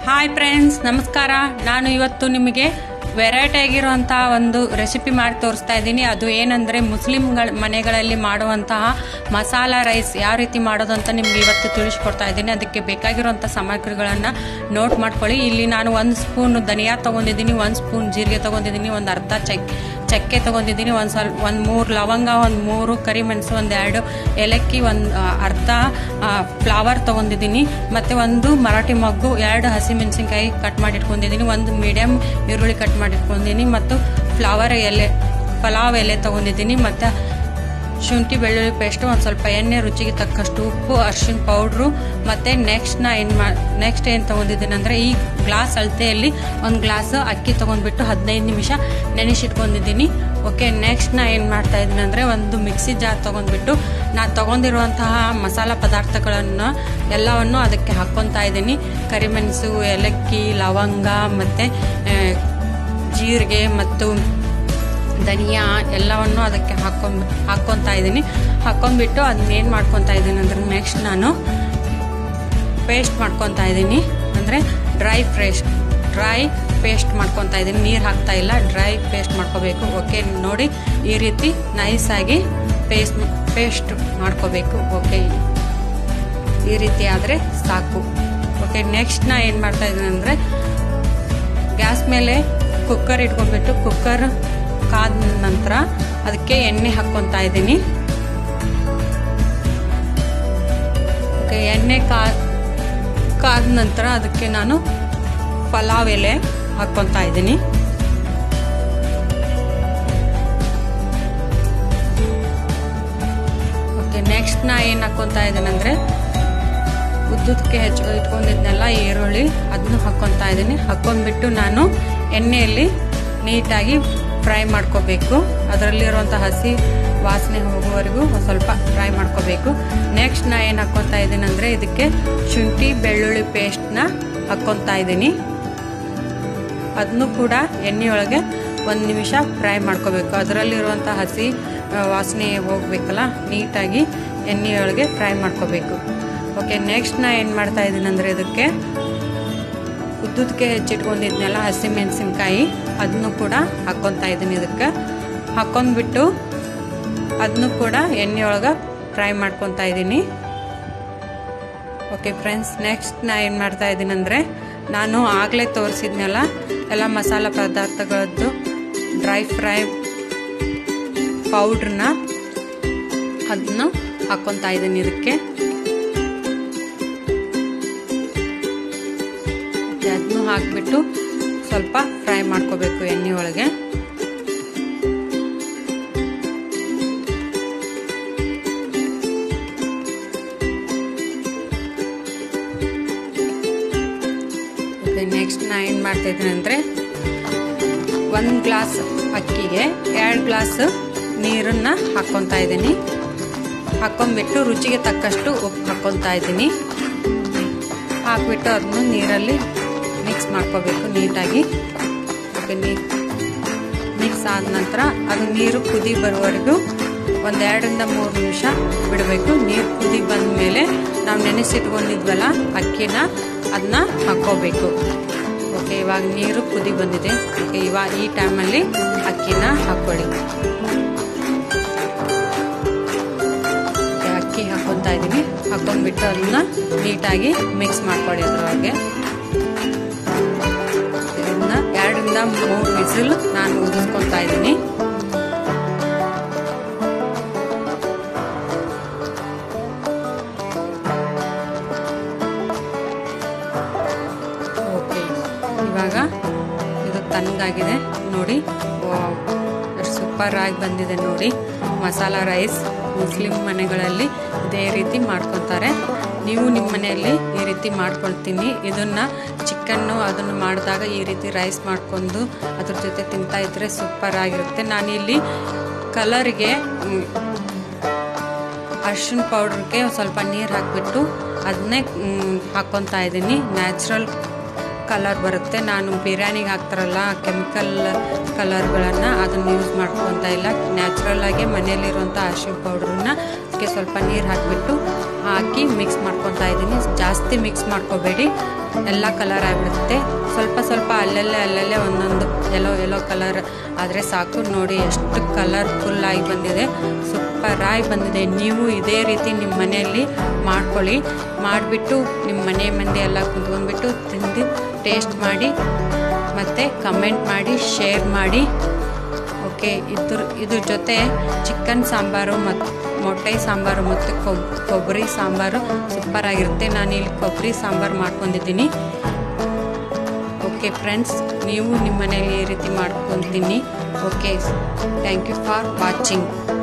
hi friends ನಮಸ್ಕಾರ ನಾನು ಇವತ್ತು ನಿಮಗೆ ವೆರೈಟಿ ಆಗಿರುವಂತಹ ಒಂದು ರೆಸಿಪಿ ಮಾಡಿ ತೋರಿಸ್ತಾ ಇದ್ದೀನಿ ಅದು ಏನಂದರೆ ಮುಸ್ಲಿಮ್ಗಳ ಮನೆಗಳಲ್ಲಿ ಮಾಡುವಂತಹ ಮಸಾಲ ರೈಸ್ ಯಾವ ರೀತಿ ಮಾಡೋದು ಅಂತ ನಿಮ್ಗೆ ಇವತ್ತು ತಿಳಿಸ್ಕೊಡ್ತಾ ಇದ್ದೀನಿ ಅದಕ್ಕೆ ಬೇಕಾಗಿರುವಂಥ ಸಾಮಗ್ರಿಗಳನ್ನು ನೋಟ್ ಮಾಡ್ಕೊಳ್ಳಿ ಇಲ್ಲಿ ನಾನು ಒಂದು ಸ್ಪೂನ್ ಧನಿಯಾ ತೊಗೊಂಡಿದ್ದೀನಿ ಒಂದು ಸ್ಪೂನ್ ಜೀರಿಗೆ ತೊಗೊಂಡಿದ್ದೀನಿ ಒಂದು ಅರ್ಧ ಚಕ್ ಚಕ್ಕೆ ತೊಗೊಂಡಿದ್ದೀನಿ ಒಂದು ಸ್ವಲ್ಪ ಒಂದು ಮೂರು ಲವಂಗ ಒಂದು ಮೂರು ಕರಿಮೆಣಸು ಒಂದು ಎರಡು ಏಲಕ್ಕಿ ಒಂದು ಅರ್ಧ ಫ್ಲವರ್ ತೊಗೊಂಡಿದ್ದೀನಿ ಮತ್ತು ಒಂದು ಮರಾಠಿ ಮಗ್ಗು ಎರಡು ಹಸಿಮೆಣಸಿನ್ಕಾಯಿ ಕಟ್ ಮಾಡಿ ಇಟ್ಕೊಂಡಿದ್ದೀನಿ ಒಂದು ಮೀಡಿಯಮ್ ಈರುಳ್ಳಿ ಕಟ್ ಮಾಡಿ ಇಟ್ಕೊಂಡಿದ್ದೀನಿ ಮತ್ತು ಫ್ಲವರ್ ಎಲೆ ಪಲಾವ್ ಎಲೆ ತೊಗೊಂಡಿದ್ದೀನಿ ಮತ್ತು ಶುಂಠಿ ಬೆಳ್ಳುಳ್ಳಿ ಪೇಸ್ಟು ಒಂದು ಸ್ವಲ್ಪ ಎಣ್ಣೆ ರುಚಿಗೆ ತಕ್ಕಷ್ಟು ಉಪ್ಪು ಅರಿಶಿನ ಪೌಡ್ರು ಮತ್ತು ನೆಕ್ಸ್ಟ್ ನಾ ಏನು ಮಾ ನೆಕ್ಸ್ಟ್ ಏನು ತೊಗೊಂಡಿದ್ದೀನಿ ಅಂದರೆ ಈ ಗ್ಲಾಸ್ ಅಳತೆಯಲ್ಲಿ ಒಂದು ಗ್ಲಾಸ್ ಅಕ್ಕಿ ತೊಗೊಂಡ್ಬಿಟ್ಟು ಹದಿನೈದು ನಿಮಿಷ ನೆನೆಸಿಟ್ಕೊಂಡಿದ್ದೀನಿ ಓಕೆ ನೆಕ್ಸ್ಟ್ ನಾ ಏನು ಮಾಡ್ತಾ ಇದ್ದೀನಿ ಅಂದರೆ ಒಂದು ಮಿಕ್ಸಿ ಜಾರ್ ತೊಗೊಂಡ್ಬಿಟ್ಟು ನಾ ತೊಗೊಂಡಿರುವಂತಹ ಮಸಾಲ ಪದಾರ್ಥಗಳನ್ನು ಎಲ್ಲವನ್ನು ಅದಕ್ಕೆ ಹಾಕ್ಕೊತಾ ಇದ್ದೀನಿ ಕರಿಮೆಣಸು ಏಲಕ್ಕಿ ಲವಂಗ ಮತ್ತು ಜೀರಿಗೆ ಮತ್ತು ಧನಿಯಾ ಎಲ್ಲವನ್ನು ಅದಕ್ಕೆ ಹಾಕೊಂಡ್ ಹಾಕ್ಕೊತಾ ಇದ್ದೀನಿ ಹಾಕ್ಕೊಂಡ್ಬಿಟ್ಟು ಅದನ್ನ ಏನು ಮಾಡ್ಕೊತಾ ಇದ್ದೀನಿ ಅಂದ್ರೆ ನೆಕ್ಸ್ಟ್ ನಾನು ಪೇಸ್ಟ್ ಮಾಡ್ಕೊತಾ ಇದ್ದೀನಿ ಅಂದರೆ ಡ್ರೈ ಫ್ರೆಶ್ ಡ್ರೈ ಪೇಸ್ಟ್ ಮಾಡ್ಕೊತಾ ಇದ್ದೀನಿ ನೀರು ಹಾಕ್ತಾ ಇಲ್ಲ ಡ್ರೈ ಪೇಸ್ಟ್ ಮಾಡ್ಕೋಬೇಕು ಓಕೆ ನೋಡಿ ಈ ರೀತಿ ನೈಸಾಗಿ ಪೇಸ್ಟ್ ಪೇಸ್ಟ್ ಮಾಡ್ಕೋಬೇಕು ಓಕೆ ಈ ರೀತಿ ಆದರೆ ಸಾಕು ಓಕೆ ನೆಕ್ಸ್ಟ್ ನಾ ಏನು ಮಾಡ್ತಾ ಇದ್ದೀನಿ ಅಂದರೆ ಗ್ಯಾಸ್ ಮೇಲೆ ಕುಕ್ಕರ್ ಇಟ್ಕೊಂಡ್ಬಿಟ್ಟು ಕುಕ್ಕರ್ ಕಾದ ನಂತರ ಅದಕ್ಕೆ ಎಣ್ಣೆ ಹಾಕ್ಕೊತಾ ಇದ್ದೀನಿ ಓಕೆ ಎಣ್ಣೆ ಕಾ ಕಾದ ನಂತರ ಅದಕ್ಕೆ ನಾನು ಪಲಾವ್ ಎಲೆ ಹಾಕ್ಕೊತಾ ಇದ್ದೀನಿ ಓಕೆ ನೆಕ್ಸ್ಟ್ ನಾ ಏನು ಹಾಕ್ಕೊತಾ ಇದ್ದೀನಿ ಅಂದರೆ ಉದ್ದುದಕ್ಕೆ ಹೆಚ್ಚು ಇಟ್ಕೊಂಡಿದ್ನೆಲ್ಲ ಈರುಳ್ಳಿ ಅದನ್ನು ಹಾಕ್ಕೊತಾ ಇದ್ದೀನಿ ಹಾಕ್ಕೊಂಡ್ಬಿಟ್ಟು ನಾನು ಎಣ್ಣೆಯಲ್ಲಿ ನೀಟಾಗಿ ಫ್ರೈ ಮಾಡ್ಕೋಬೇಕು ಅದರಲ್ಲಿರುವಂಥ ಹಸಿ ವಾಸನೆ ಹೋಗುವವರೆಗೂ ಸ್ವಲ್ಪ ಫ್ರೈ ಮಾಡ್ಕೋಬೇಕು ನೆಕ್ಸ್ಟ್ ನಾ ಏನು ಹಾಕ್ಕೊತಾ ಇದ್ದೀನಿ ಅಂದರೆ ಇದಕ್ಕೆ ಶುಂಠಿ ಬೆಳ್ಳುಳ್ಳಿ ಪೇಸ್ಟ್ನ ಹಾಕ್ಕೊತಾ ಇದ್ದೀನಿ ಅದನ್ನು ಕೂಡ ಎಣ್ಣೆಯೊಳಗೆ ಒಂದು ನಿಮಿಷ ಫ್ರೈ ಮಾಡ್ಕೋಬೇಕು ಅದರಲ್ಲಿರುವಂಥ ಹಸಿ ವಾಸನೆ ಹೋಗ್ಬೇಕಲ್ಲ ನೀಟಾಗಿ ಎಣ್ಣೆಯೊಳಗೆ ಫ್ರೈ ಮಾಡ್ಕೋಬೇಕು ಓಕೆ ನೆಕ್ಸ್ಟ್ ನಾ ಏನು ಮಾಡ್ತಾ ಇದ್ದೀನಿ ಅಂದರೆ ಇದಕ್ಕೆ ಉದ್ದುದಕ್ಕೆ ಹೆಚ್ಚಿಟ್ಕೊಂಡಿದ್ನೆಲ್ಲ ಹಸಿ ಮೆಣಸಿನ್ಕಾಯಿ ಅದನ್ನು ಕೂಡ ಹಾಕ್ಕೊತಾ ಇದ್ದೀನಿ ಇದಕ್ಕೆ ಹಾಕ್ಕೊಂಡ್ಬಿಟ್ಟು ಅದನ್ನು ಕೂಡ ಎಣ್ಣೆಯೊಳಗೆ ಫ್ರೈ ಮಾಡ್ಕೊತಾ ಇದ್ದೀನಿ ಓಕೆ ಫ್ರೆಂಡ್ಸ್ ನೆಕ್ಸ್ಟ್ ನಾ ಏನು ಮಾಡ್ತಾ ಇದ್ದೀನಿ ಅಂದರೆ ನಾನು ಆಗಲೇ ತೋರಿಸಿದ್ನೆಲ್ಲ ಎಲ್ಲ ಮಸಾಲ ಪದಾರ್ಥಗಳದ್ದು ಡ್ರೈ ಫ್ರೈ ಪೌಡ್ರನ್ನ ಅದನ್ನು ಹಾಕ್ಕೊತಾ ಇದ್ದೀನಿ ಇದಕ್ಕೆ ಅದನ್ನು ಹಾಕಿಬಿಟ್ಟು ಸ್ವಲ್ಪ ಫ್ರೈ ಮಾಡ್ಕೋಬೇಕು ಎಣ್ಣೆ ಒಳಗೆ ಓಕೆ ನೆಕ್ಸ್ಟ್ ನಾ ಏನು ಮಾಡ್ತಾ ಇದ್ದೀನಿ ಅಂದರೆ ಒಂದು ಗ್ಲಾಸ್ ಅಕ್ಕಿಗೆ ಎರಡು ಗ್ಲಾಸ್ ನೀರನ್ನು ಹಾಕ್ಕೊತಾ ಇದ್ದೀನಿ ಹಾಕ್ಕೊಂಡ್ಬಿಟ್ಟು ರುಚಿಗೆ ತಕ್ಕಷ್ಟು ಉಪ್ಪು ಹಾಕ್ಕೊತಾ ಇದ್ದೀನಿ ಹಾಕ್ಬಿಟ್ಟು ಅದನ್ನು ನೀರಲ್ಲಿ ಮಿಕ್ಸ್ ಮಾಡ್ಕೋಬೇಕು ನೀಟಾಗಿ ಓಕೆ ನೀ ಮಿಕ್ಸ್ ಆದ ನಂತರ ಅದು ನೀರು ಕುದಿ ಬರುವವರೆಗೂ ಒಂದೆರಡರಿಂದ ಮೂರು ನಿಮಿಷ ಬಿಡಬೇಕು ನೀರು ಕುದಿ ಬಂದ ಮೇಲೆ ನಾವು ನೆನೆಸಿಟ್ಕೊಂಡಿದ್ವಲ್ಲ ಅಕ್ಕಿನ ಅದನ್ನ ಹಾಕ್ಕೋಬೇಕು ಓಕೆ ಇವಾಗ ನೀರು ಕುದಿ ಬಂದಿದೆ ಓಕೆ ಇವಾಗ ಈ ಟೈಮಲ್ಲಿ ಅಕ್ಕಿನ ಹಾಕ್ಕೊಳ್ಳಿ ಅಕ್ಕಿ ಹಾಕ್ಕೊತಾ ಇದ್ದೀನಿ ಹಾಕೊಂಡ್ಬಿಟ್ಟು ಅದನ್ನ ನೀಟಾಗಿ ಮಿಕ್ಸ್ ಮಾಡ್ಕೊಳ್ಳಿ ಅದ್ರೊಳಗೆ ಇದನ್ನ ಎರಡರಿಂದ ಮೂರು ವಿಸಿಲ್ ನಾನು ಉದಿಸ್ಕೊತಾ ಇದ್ದೀನಿ ಓಕೆ ಇವಾಗ ಇದು ತಣ್ಣಗಾಗಿದೆ ನೋಡಿ ಸೂಪರ್ ಆಗಿ ಬಂದಿದೆ ನೋಡಿ ಮಸಾಲ ರೈಸ್ ಮುಸ್ಲಿಂ ಮನೆಗಳಲ್ಲಿ ಇದೇ ರೀತಿ ಮಾಡ್ಕೊತಾರೆ ನೀವು ನಿಮ್ಮ ಮನೆಯಲ್ಲಿ ಈ ರೀತಿ ಮಾಡ್ಕೊಳ್ತೀನಿ ಇದನ್ನು ಚಿಕನ್ನು ಅದನ್ನು ಮಾಡಿದಾಗ ಈ ರೀತಿ ರೈಸ್ ಮಾಡ್ಕೊಂಡು ಅದ್ರ ಜೊತೆ ತಿಂತಾ ಇದ್ರೆ ಸೂಪರ್ ಆಗಿರುತ್ತೆ ನಾನಿಲ್ಲಿ ಕಲರ್ಗೆ ಅರ್ಶಿನ ಪೌಡ್ರಿಗೆ ಸ್ವಲ್ಪ ನೀರು ಹಾಕಿಬಿಟ್ಟು ಅದನ್ನೇ ಹಾಕ್ಕೊತಾ ಇದ್ದೀನಿ ನ್ಯಾಚುರಲ್ ಕಲರ್ ಬರುತ್ತೆ ನಾನು ಬಿರಿಯಾನಿಗೆ ಹಾಕ್ತಾರಲ್ಲ ಕೆಮಿಕಲ್ ಕಲರ್ಗಳನ್ನು ಅದನ್ನು ಯೂಸ್ ಮಾಡ್ಕೊತಾ ಇಲ್ಲ ನ್ಯಾಚುರಲ್ ಆಗಿ ಮನೆಯಲ್ಲಿರುವಂಥ ಅರಿಶಿನ ಪೌಡ್ರನ್ನ ಅದಕ್ಕೆ ಸ್ವಲ್ಪ ನೀರು ಹಾಕಿಬಿಟ್ಟು ಹಾಕಿ ಮಿಕ್ಸ್ ಮಾಡ್ಕೊತಾ ಇದ್ದೀನಿ ಜಾಸ್ತಿ ಮಿಕ್ಸ್ ಮಾಡ್ಕೋಬೇಡಿ ಎಲ್ಲ ಕಲರ್ ಆಗಿಬಿಡುತ್ತೆ ಸ್ವಲ್ಪ ಸ್ವಲ್ಪ ಅಲ್ಲಲ್ಲೇ ಅಲ್ಲಲ್ಲೇ ಒಂದೊಂದು ಎಲ್ಲೋ ಎಲ್ಲೋ ಕಲರ್ ಆದರೆ ಸಾಕು ನೋಡಿ ಎಷ್ಟು ಕಲರ್ಫುಲ್ ಆಗಿ ಬಂದಿದೆ ಸೂಪರ್ ಆಗಿ ಬಂದಿದೆ ನೀವು ಇದೇ ರೀತಿ ನಿಮ್ಮ ಮನೆಯಲ್ಲಿ ಮಾಡ್ಕೊಳ್ಳಿ ಮಾಡಿಬಿಟ್ಟು ನಿಮ್ಮ ಮನೆ ಮಂದಿ ಎಲ್ಲ ಕುತ್ಕೊಂಡ್ಬಿಟ್ಟು ತಿಂದು ಟೇಸ್ಟ್ ಮಾಡಿ ಮತ್ತು ಕಮೆಂಟ್ ಮಾಡಿ ಶೇರ್ ಮಾಡಿ ಓಕೆ ಇದ್ರ ಇದ್ರ ಜೊತೆ ಚಿಕನ್ ಸಾಂಬಾರು ಮತ್ತು ಮೊಟ್ಟೆ ಸಾಂಬಾರು ಮತ್ತು ಕೊಬ್ ಕೊಬ್ಬರಿ ಸಾಂಬಾರು ಸೂಪರ್ ಆಗಿರುತ್ತೆ ನಾನು ಇಲ್ಲಿ ಕೊಬ್ಬರಿ ಸಾಂಬಾರು ಮಾಡ್ಕೊಂಡಿದ್ದೀನಿ ಓಕೆ ಫ್ರೆಂಡ್ಸ್ ನೀವು ನಿಮ್ಮ ಮನೇಲಿ ಈ ರೀತಿ ಮಾಡ್ಕೊತೀನಿ okay thank you for watching